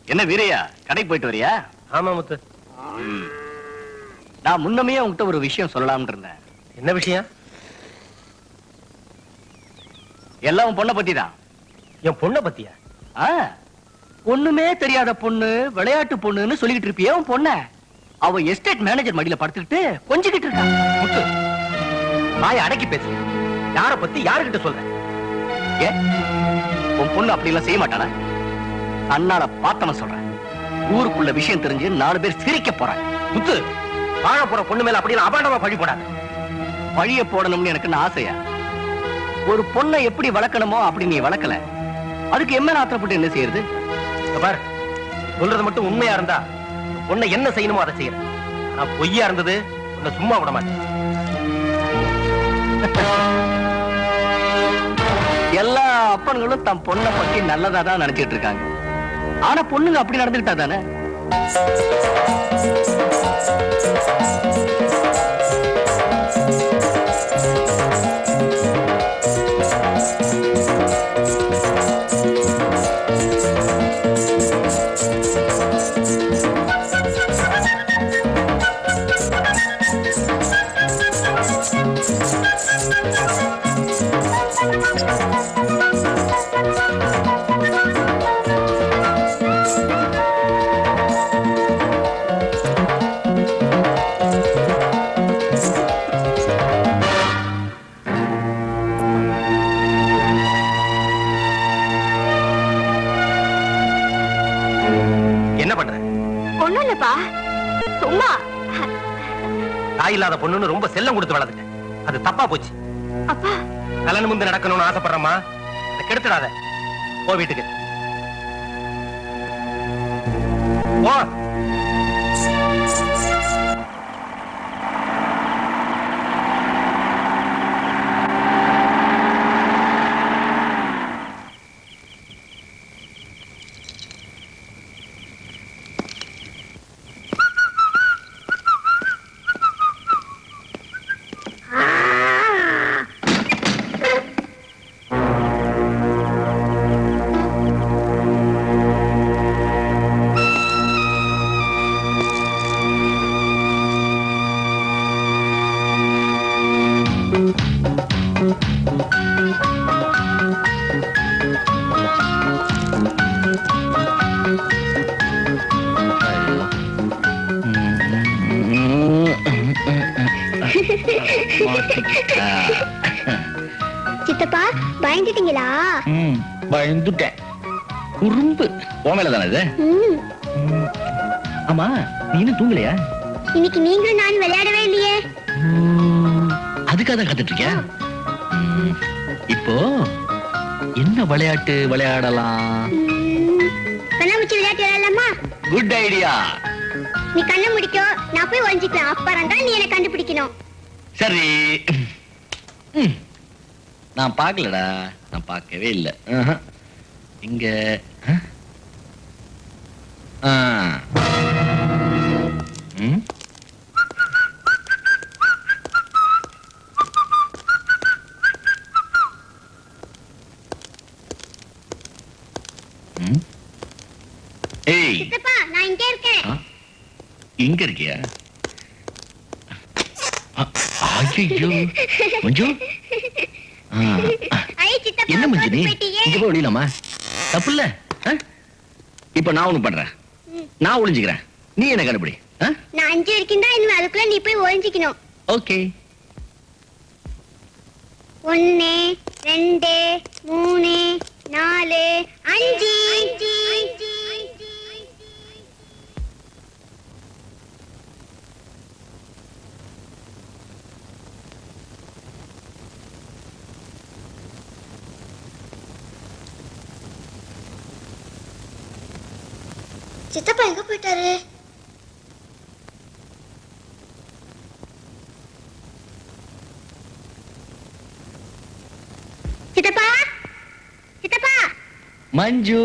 என்ன வீரையா கடைக்கு போயிட்டு வரியா ஆமா முத்து நான் முன்னமே உன்கிட்ட ஒரு விஷயம் சொல்லலாம்னு இருந்தேன் என்ன விஷயம் எல்லாம் உன் பொண்ணை பத்தி தான் என் பொண்ணை பத்தியா ஆ, ஒண்ணுமே தெரியாத பொண்ணு விளையாட்டு பொண்ணுன்னு சொல்லிக்கிட்டு இருப்பியே உன் பொண்ண அவ எஸ்டேட் மேனேஜர் மடியில படுத்துக்கிட்டு கொஞ்சிக்கிட்டு இருக்கா முத்து வாயை அடக்கி பேசு யார பத்தி யாருகிட்ட சொல்ற ஏ உன் பொண்ணு அப்படி எல்லாம் செய்ய மாட்டானா அண்ணால பார்த்தவன் சொல்றேன் ஊருக்குள்ள விஷயம் தெரிஞ்சு நாலு பேர் சிரிக்க போறாங்க முத்து வாழ போற பொண்ணு மேல அப்படியெல்லாம் அபாண்டமா பழி போடாத பழிய போடணும்னு எனக்கு ஆசையா ஒரு பொண்ணை எப்படி வளர்க்கணுமோ அப்படி நீ வளர்க்கல அதுக்கு என்ன ஆத்திரப்பட்டு என்ன செய்யறது இங்க பாரு சொல்றது மட்டும் உண்மையா இருந்தா உன் பொண்ணை என்ன செய்யணுமோ அதை செய்யறேன் ஆனா பொய்யா இருந்தது உன்னை சும்மா விட மாட்டேன் எல்லா அப்பன்களும் தன் பொண்ணை பத்தி நல்லதா தான் நினைச்சிட்டு இருக்காங்க ஆனா பொண்ணுங்க அப்படி நடந்துக்கிட்டா தானே என்ன பண்ற ஒண்ணும் இல்லப்பா சும்மா தாய் இல்லாத பொண்ணுன்னு ரொம்ப செல்லம் கொடுத்து வளர்த்துட்டேன் அது தப்பா போச்சு அப்பா கல்யாணம் முந்து நடக்கணும்னு ஆசைப்படுறமா அதை கெடுத்துடாத போ வீட்டுக்கு போ சித்தப்பா பயந்துட்டீங்களா ம், பயந்துட்டேன் குறும்பு உன் மேல தானே இது ம், ஆமா நீ இன்னும் தூங்கலையா இன்னைக்கு நீங்களும் நான் விளையாடவே இல்லையே அதுக்காக தான் கத்துட்டு இருக்கியா ம், இப்போ என்ன விளையாட்டு விளையாடலாம் ம், கண்ணாமூச்சி விளையாட்டு விளையாடலாமா குட் ஐடியா நீ கண்ணை முடிக்கோ நான் போய் ஒளிஞ்சுக்கலாம் அப்புறம் தான் நீ என்ன கண்டுபிடிக்கணும் சரி ம். நான் பார்க்கலடா நான் பார்க்கவே இல்லை ஆஹா. இங்க ஆ? ஆ. ம். ம். ஏய் சித்தப்பா நான் இங்கே இருக்கேன் ஆ? இங்க இருக்கியா அ- ஐயையோ மஞ்சு ஆ, ஆ. ஐ சித்தப்பா என்ன மஞ்சு நீ தோத்து போயிட்டியே. இங்க போய் ஒளியலாமா தப்பு இல்ல இப்ப நான் ஒண்ணு பண்றேன் ம். நான் ஒளிஞ்சுக்கிறேன் நீ என்ன கண்டுபிடி நான் அஞ்சு வரைக்கும் தான் இனிமே அதுக்குள்ள நீ போய் ஒளிஞ்சிக்கணும் ஓகே ஒன்னு ரெண்டு மூணு நாலு அஞ்சு சித்தப்பா எங்க போயிட்டாரு சித்தப்பா சித்தப்பா மஞ்சு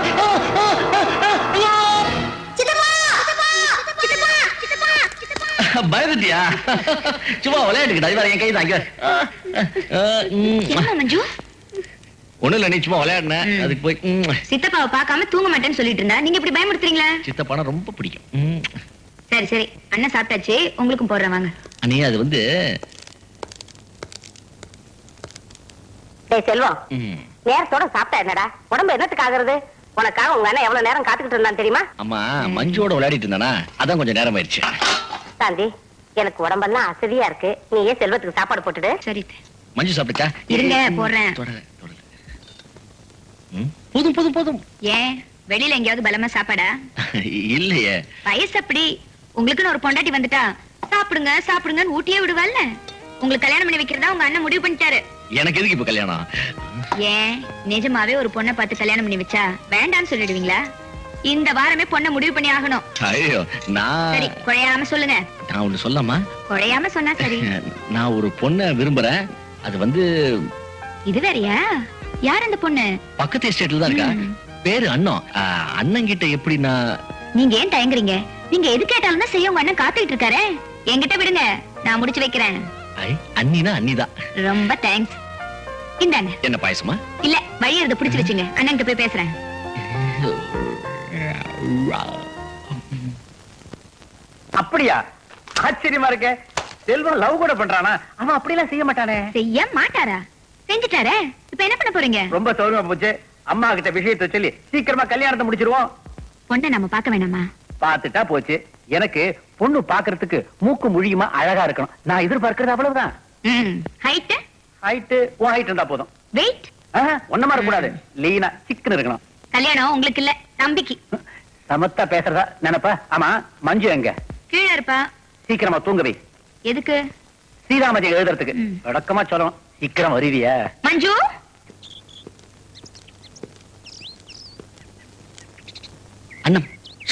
சித்தப்பா சித்தப்பா சித்தப்பா சித்தப்பா சித்தப்பா பயந்துட்டியா சும்மா விளையாட்டுக்கிட்டா இவர என் கை தான் இங்க என்ன மஞ்சு ஒண்ணு இல்ல நீ சும்மா விளையாடுன ம். அதுக்கு போய் ம். சித்தப்பாவை பார்க்காம தூங்க மாட்டேன்னு சொல்லிட்டு இருந்தா நீங்க இப்படி பயமுறுத்துறீங்களா சித்தப்பானா ரொம்ப பிடிக்கும் ம். சரி சரி அண்ணன் சாப்பிட்டாச்சு உங்களுக்கும் போடுறேன் வாங்க அண்ணி அது வந்து டேய் செல்வம் ம். நேரத்தோட சாப்பிட்டா என்னடா உடம்பு என்னத்துக்கு ஆகுறது உனக்காக உங்க அண்ணன் எவ்வளவு நேரம் காத்துக்கிட்டு இருந்தான் தெரியுமா அம்மா மஞ்சுவோட விளையாடிட்டு இருந்தானா அதான் கொஞ்சம் நேரம் ஆயிடுச்சு சாந்தி எனக்கு உடம்பெல்லாம் அசதியா இருக்கு நீ ஏன் செல்வத்துக்கு சாப்பாடு போட்டுடு சரி மஞ்சு சாப்பிட்டுச்சா இருங்க, போடுறேன். தொடல, தொடல. ம், போதும் போதும் போதும் ஏன் வெளியில எங்கேயாவது பலமா சாப்பாடா இல்லையே வயசு அப்படி உங்களுக்குன்னு ஒரு பொண்டாட்டி வந்துட்டா சாப்பிடுங்க சாப்பிடுங்கன்னு ஊட்டியே விடுவாள்ல உங்களுக்கு கல்யாணம் பண்ணி வைக்கிறதா உங்க அண்ணன் முடிவு பண்ணிட்டாரு எனக்கு எதுக்கு இப்ப கல்யாணம் ஏன் நிஜமாவே ஒரு பொண்ணை பார்த்து கல்யாணம் பண்ணி வச்சா வேண்டாம்னு சொல்லிடுவீங்களா இந்த வாரமே பொண்ணை முடிவு பண்ணி ஆகணும் ஐயோ நான் சரி குழையாம சொல்லுங்க நான் ஒண்ணு சொல்லமா குழையாம சொன்னா சரி நான் ஒரு பொண்ணை விரும்புறேன் அது வந்து இது வேறயா யார் அந்த பொண்ணு பக்கத்து எஸ்டேட்ல தான் இருக்கா ம். பேரு அண்ணன் அண்ணன் கிட்ட எப்படி நான் நீங்க ஏன் தயங்குறீங்க நீங்க எது கேட்டாலும் தான் செய்ய உங்க அண்ணன் காத்துக்கிட்டு இருக்காரு என்கிட்ட விடுங்க நான் முடிச்சு வைக்கிறேன் ஐ, அண்ணினா அண்ணிதான் ரொம்ப தேங்க்ஸ் இந்தாங்க என்ன பாயசமா இல்ல வழி எடுத்து புடிச்சு வச்சுங்க அண்ணன் போய் பேசுறேன் அப்படியா ஆச்சரியமா இருக்க செல்வம் லவ் கூட பண்றானா அவன் அப்படியெல்லாம் செய்ய மாட்டானே செய்ய மாட்டாரா செஞ்சுட்டாரே இப்ப என்ன பண்ண போறீங்க ரொம்ப சௌரியமா போச்சு அம்மா கிட்ட விஷயத்தை சொல்லி சீக்கிரமா கல்யாணத்தை முடிச்சிருவோம் பொண்ணை நம்ம பார்க்க வேணாமா பாத்துட்டா போச்சு எனக்கு பொண்ணு பாக்குறதுக்கு மூக்கு முழியுமா அழகா இருக்கணும் நான் எதிர்பார்க்கறது அவ்வளவுதான் ஹைட் ஹைட்டு உன் ஹைட் இருந்தா போதும் வெயிட் ஆஹா, ஒன்ன மாதிரி கூடாது லீனா சிக்கன் இருக்கணும் கல்யாணம் உங்களுக்கு இல்ல தம்பிக்கு சமத்தா பேசுறதா நினைப்பா ஆமா மஞ்சு எங்க கீழே இருப்பா சீக்கிரமா தூங்க வை எதுக்கு ஸ்ரீராமஜி எழுதுறதுக்கு ம். விளக்கமா சொல்லணும் சீக்கிரம் வருவியா மஞ்சு அண்ணன்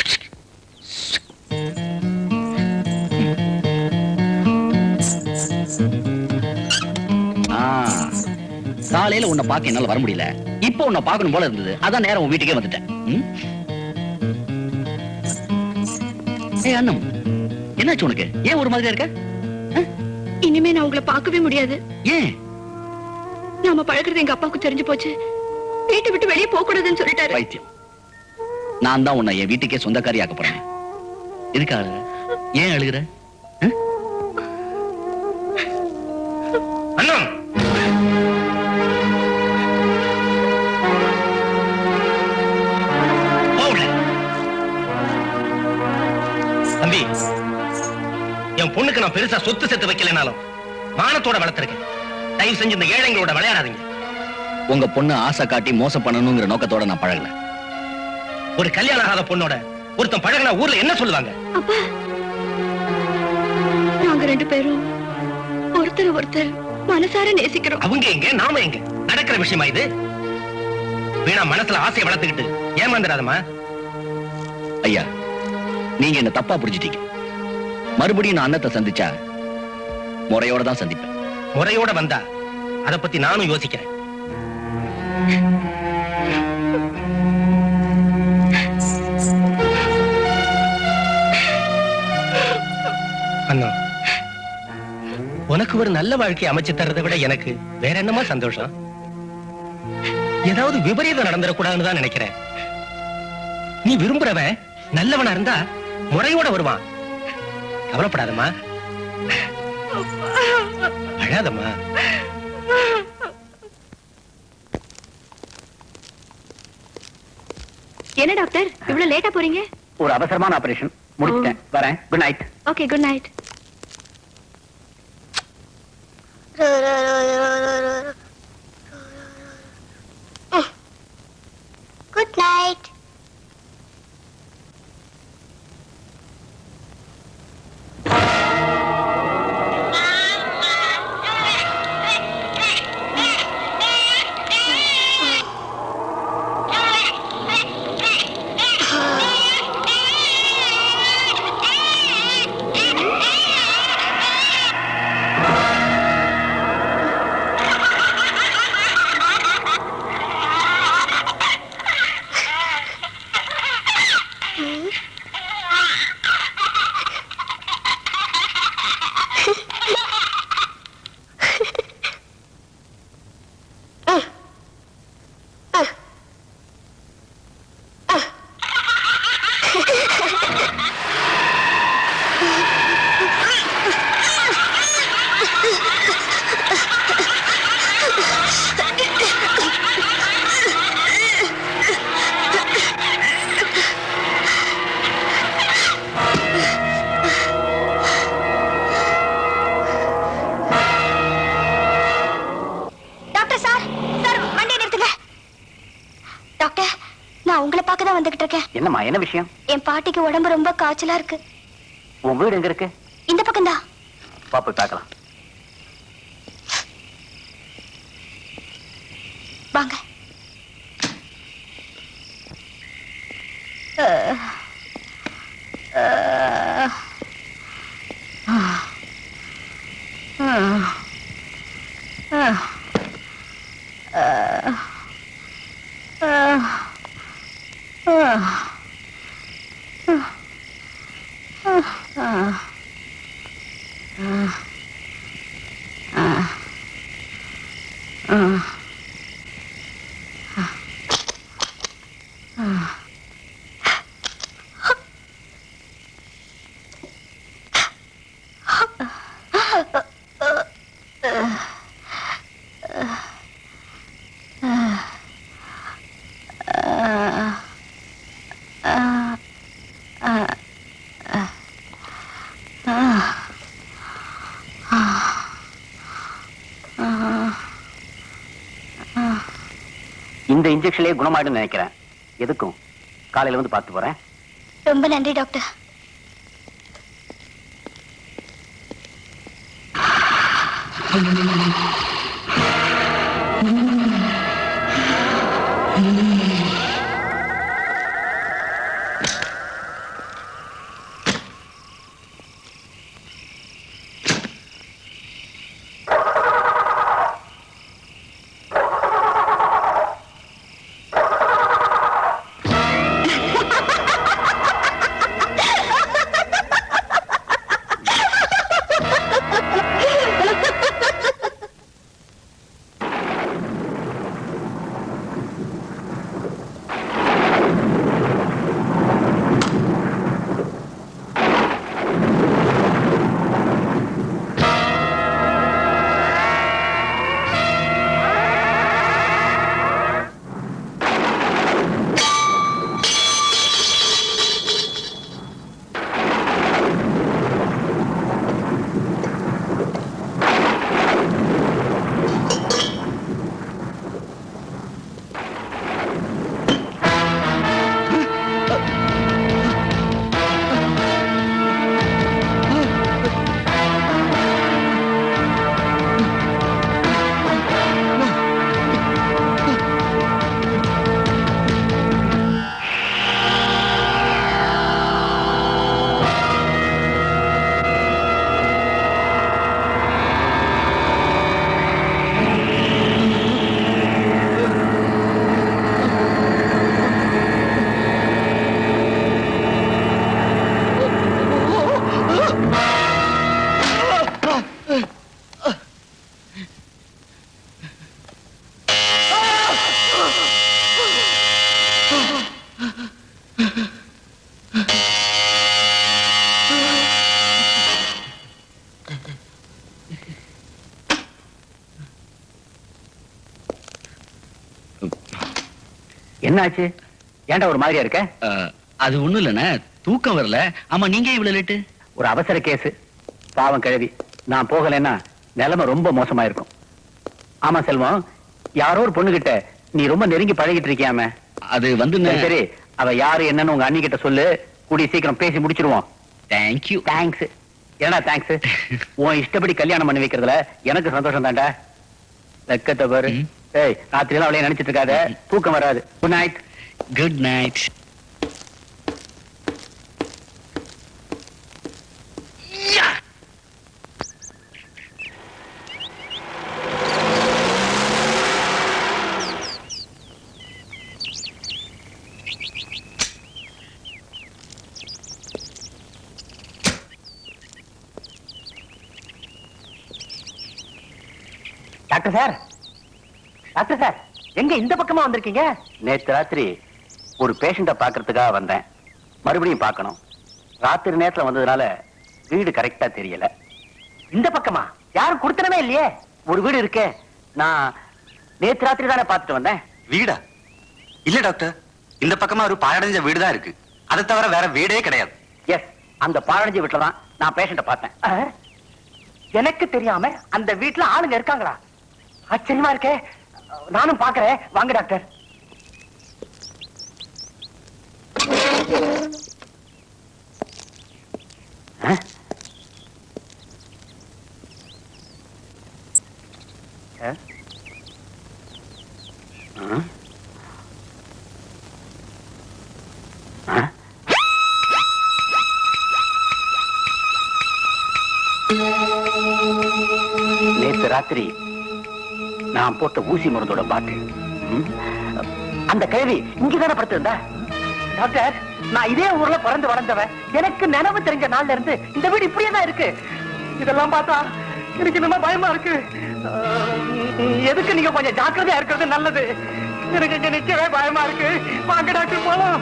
ஆ, காலையில உன்னை பார்க்க என்னால வர முடியல இப்போ உன்னை பார்க்கணும் போல இருந்தது அதான் நேரம் உன் வீட்டுக்கே வந்துட்டேன் ம்? ஏய் அண்ணம் என்னாச்சு உனக்கு ஏன் ஒரு மாதிரியா இருக்க இனிமே நான் உங்களை பார்க்கவே முடியாது ஏன் நாம பழகுறது எங்க அப்பாவுக்கு தெரிஞ்சு போச்சு வீட்டை விட்டு வெளியே போக கூடாதுன்னு சொல்லிட்டாரு பைத்தியம் நான் தான் உன்னை என் வீட்டுக்கே சொந்தக்காரி ஆக்க போறேன் எதுக்கு அழுகுற ஏன் அழுகுற அண்ணன் தம்பி என் பொண்ணுக்கு நான் பெருசா சொத்து சேர்த்து வைக்கலனாலும் மானத்தோட வளர்த்திருக்கேன் தயவு செஞ்சு இந்த ஏழைங்களோட விளையாடாதீங்க உங்க பொண்ணு ஆசை காட்டி மோசம் பண்ணணுங்கிற நோக்கத்தோட நான் பழகல ஒரு கல்யாணம் ஆகாத பொண்ணோட ஒருத்தன் பழகுனா ஊர்ல என்ன சொல்லுவாங்க அப்பா நாங்க ரெண்டு பேரும் ஒருத்தர் ஒருத்தர் மனசார நேசிக்கிறோம் அவங்க எங்க நாம எங்க நடக்கிற விஷயமா இது வீணா மனசுல ஆசையை வளர்த்துக்கிட்டு ஏமாந்துடாதம்மா ஐயா நீங்க என்ன தப்பா புரிஞ்சிட்டீங்க மறுபடியும் நான் அன்னத்தை சந்திச்சா முறையோட தான் சந்திப்பேன் முறையோட வந்தா அத பத்தி நானும் யோசிக்கிறேன் அண்ணா உனக்கு ஒரு நல்ல வாழ்க்கை அமைச்சு தர்றதை விட எனக்கு வேற என்னமா சந்தோஷம் ஏதாவது விபரீதம் நடந்துடக்கூடாதுன்னு தான் நினைக்கிறேன் நீ விரும்புறவன் நல்லவனா இருந்தா முறையோட வருவான் கவலைப்படாதம்மா அழாதம்மா என்ன டாக்டர் இவ்வளவு லேட்டா போறீங்க ஒரு அவசரமான ஆபரேஷன் முடிச்சிட்டேன் வரேன் good night okay good night good night நான் உங்களை பார்க்க தான் வந்துகிட்டு இருக்கேன் என்னம்மா என்ன விஷயம் என் பாட்டிக்கு உடம்பு ரொம்ப காய்ச்சலா இருக்கு உன் வீடு எங்க இருக்கு இந்த பக்கம் தான் வா போய் பார்க்கலாம் வாங்க இந்த இன்ஜெக்ஷன்லயே குணமாயிடும் நினைக்கிறேன் எதுக்கும் காலையில வந்து பார்த்து போறேன் ரொம்ப நன்றி டாக்டர் என்னாச்சு ஏன்டா ஒரு மாதிரியா இருக்க அது ஒண்ணும் இல்லண்ணே தூக்கம் வரல ஆமா நீங்க ஏன் இவ்வளவு லேட்டு ஒரு அவசர கேஸ் பாவம் கிழவி நான் போகலைன்னா நிலைமை ரொம்ப மோசமா இருக்கும் ஆமா செல்வம் யாரோ ஒரு பொண்ணுகிட்ட நீ ரொம்ப நெருங்கி பழகிட்டு இருக்கியாமே அது வந்து சரி, சரி அவ யாரு என்னன்னு உங்க அண்ணி கிட்ட சொல்லு கூடிய சீக்கிரம் பேசி முடிச்சிருவோம் தேங்க்யூ தேங்க்ஸ் என்னடா தேங்க்ஸ் உன் இஷ்டப்படி கல்யாணம் பண்ணி வைக்கிறதுல எனக்கு சந்தோஷம் தான்டா வெக்கத்தை பாரு ம். ஏய் ராத்திரி எல்லாம் அவளைய நினைச்சிட்டு இருக்காத தூக்கம் வராது good night good night doctor sir doctor sir எங்க இந்த பக்கமா வந்திருக்கீங்க நேத்து ராத்திரி ஒரு பேஷண்ட பாக்குறதுக்காக வந்தேன் மறுபடியும் பார்க்கணும் ராத்திரி நேரத்துல வந்ததுனால வீடு கரெக்டா தெரியல இந்த பக்கமா யாரும் கொடுத்தனமே இல்லையே ஒரு வீடு இருக்கே நான் நேத்து ராத்திரி தானே பார்த்துட்டு வந்தேன் வீடா இல்ல டாக்டர் இந்த பக்கமா ஒரு பாழடைஞ்ச வீடு தான் இருக்கு அதை தவிர வேற வீடே கிடையாது எஸ் அந்த பாழஞ்ச வீட்டுல தான் நான் பேஷண்ட பார்த்தேன் அஹ், எனக்கு தெரியாம அந்த வீட்டுல ஆளுங்க இருக்காங்களா ஆச்சரியமா இருக்கே நானும் பாக்குறேன் வாங்க டாக்டர் ஆ? ஆ? ஆ? ஆ? நேத்து ராத்திரி நான் போட்ட ஊசி மருந்தோட பாட்டில் ம்? அந்த கேள்வி இங்கதானே படுத்திருந்தா டாக்டர் நான் இதே ஊர்ல பிறந்து வளர்ந்தவன் எனக்கு நினைவு தெரிஞ்ச நாள்ல இருந்து இந்த வீடு இப்படியே தான் இருக்கு இதெல்லாம் பார்த்தா எனக்கு என்னமா பயமா இருக்கு அஹ், எதுக்கு நீங்க கொஞ்சம் ஜாக்கிரதையா இருக்கிறது நல்லது எனக்கு இங்க நிக்கவே பயமா இருக்கு வாங்க டாக்டர் போலாம்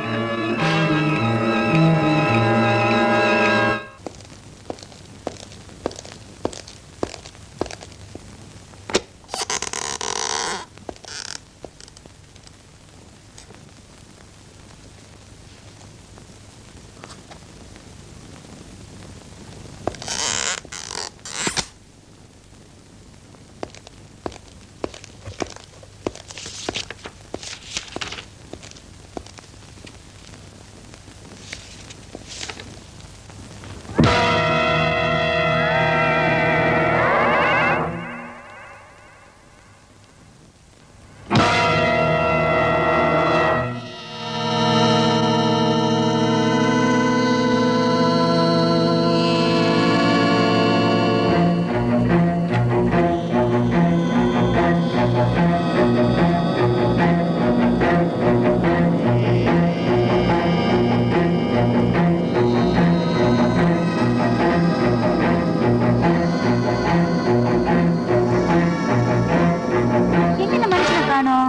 எங்க இந்த மனுஷனை காணோம்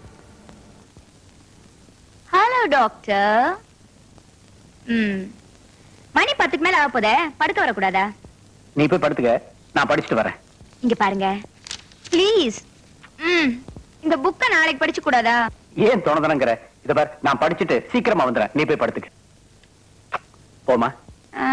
ஹலோ டாக்டர் ம் மணி பத்துக்கு மேல ஆக போதே படுக்க வரக்கூடாதா நீ போய் படுத்துக்க நான் படிச்சுட்டு வரேன் இங்க பாருங்க ப்ளீஸ் ம் இந்த புக்கை நாளைக்கு படிச்சு கூடாதா ஏன் தோணுதனங்கிற இத பார் நான் படிச்சுட்டு சீக்கிரமா வந்துடுறேன் நீ போய் படுத்துக்க போமா ஆ,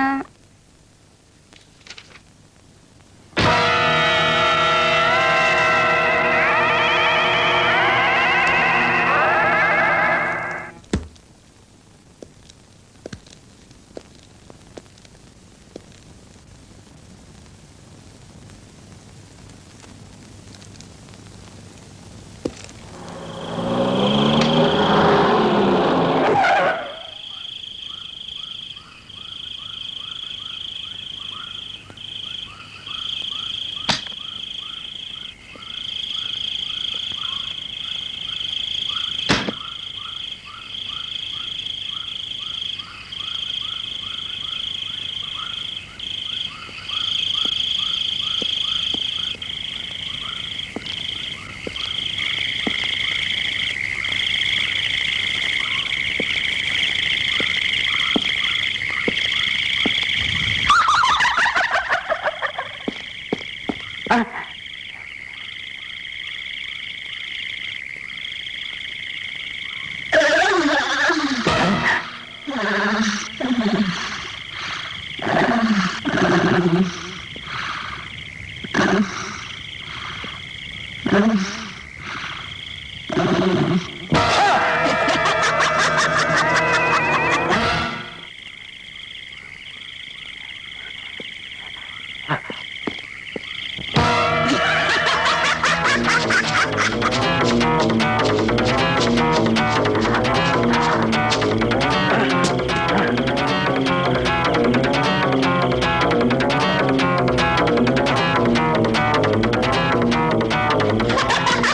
ஆ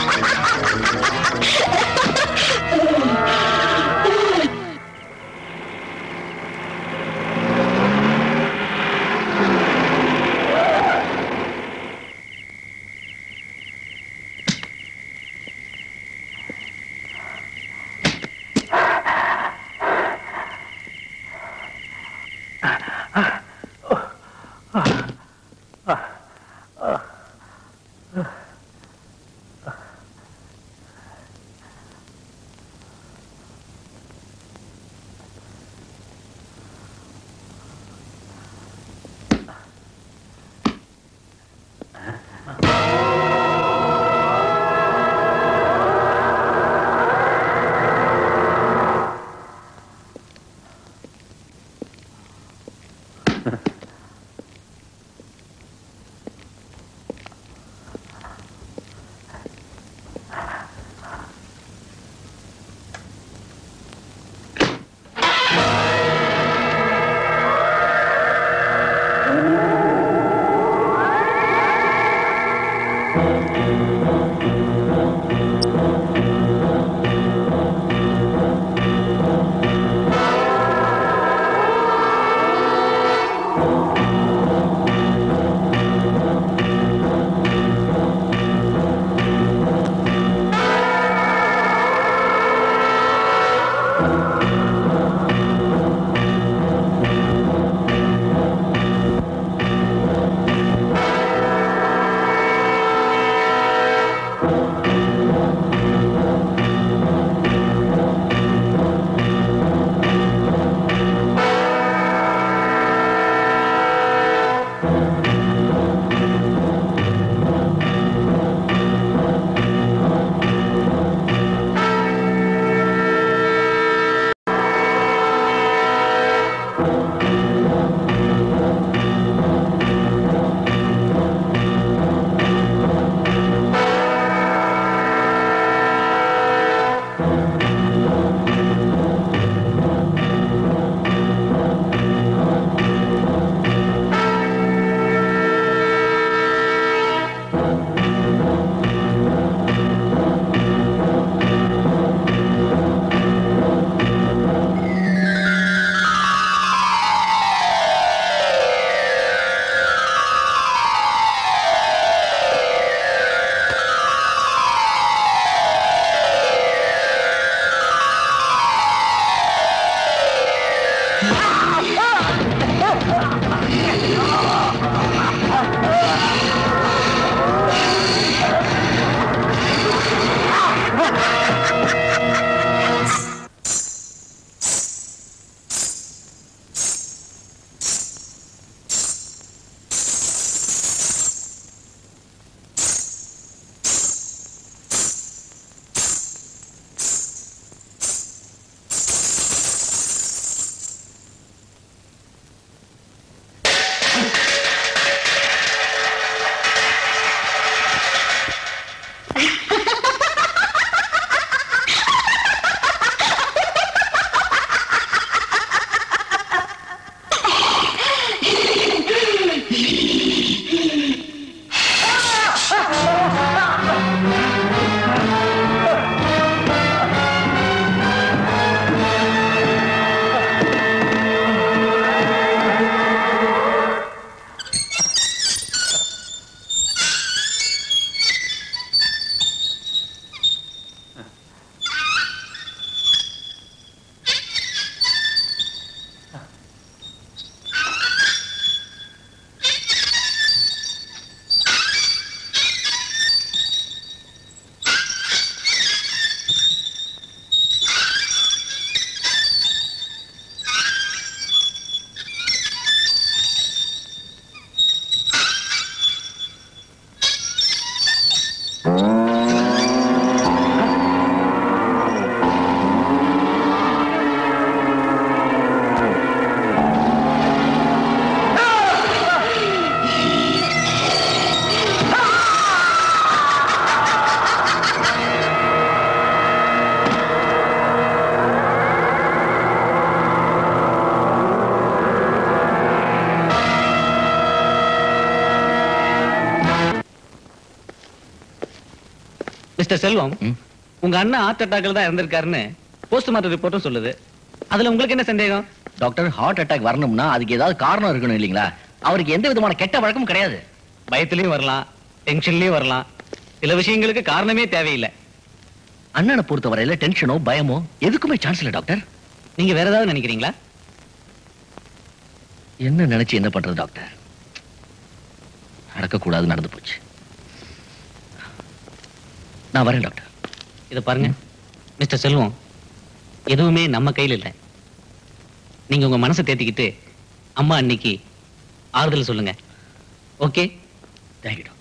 மிஸ்டர் செல்வம் ம். உங்க அண்ணன் ஹார்ட் அட்டாக்ல தான் இறந்திருக்காருன்னு போஸ்ட்மார்ட்டம் ரிப்போர்ட்டும் சொல்லுது அதுல உங்களுக்கு என்ன சந்தேகம் டாக்டர் ஹார்ட் அட்டாக் வரணும்னா அதுக்கு ஏதாவது காரணம் இருக்கணும் இல்லீங்களா அவருக்கு எந்த விதமான கெட்ட வழக்கமும் கிடையாது பயத்திலயும் வரலாம் டென்ஷன்லயும் வரலாம் சில விஷயங்களுக்கு காரணமே தேவையில்லை அண்ணனை பொறுத்தவரையில டென்ஷனோ பயமோ எதுக்குமே சான்ஸ் இல்ல டாக்டர் நீங்க வேற ஏதாவது நினைக்கிறீங்களா என்ன நினைச்சு என்ன பண்றது டாக்டர் நடக்கக்கூடாது நடந்து போச்சு நான் வரேன் டாக்டர் இத பாருங்க மிஸ்டர் செல்வம் எதுவுமே நம்ம கையில் இல்லை நீங்க உங்க மனசை தேத்திக்கிட்டு அம்மா அன்னைக்கு ஆறுதல் சொல்லுங்க ஓகே தேங்க்யூ டாக்டர்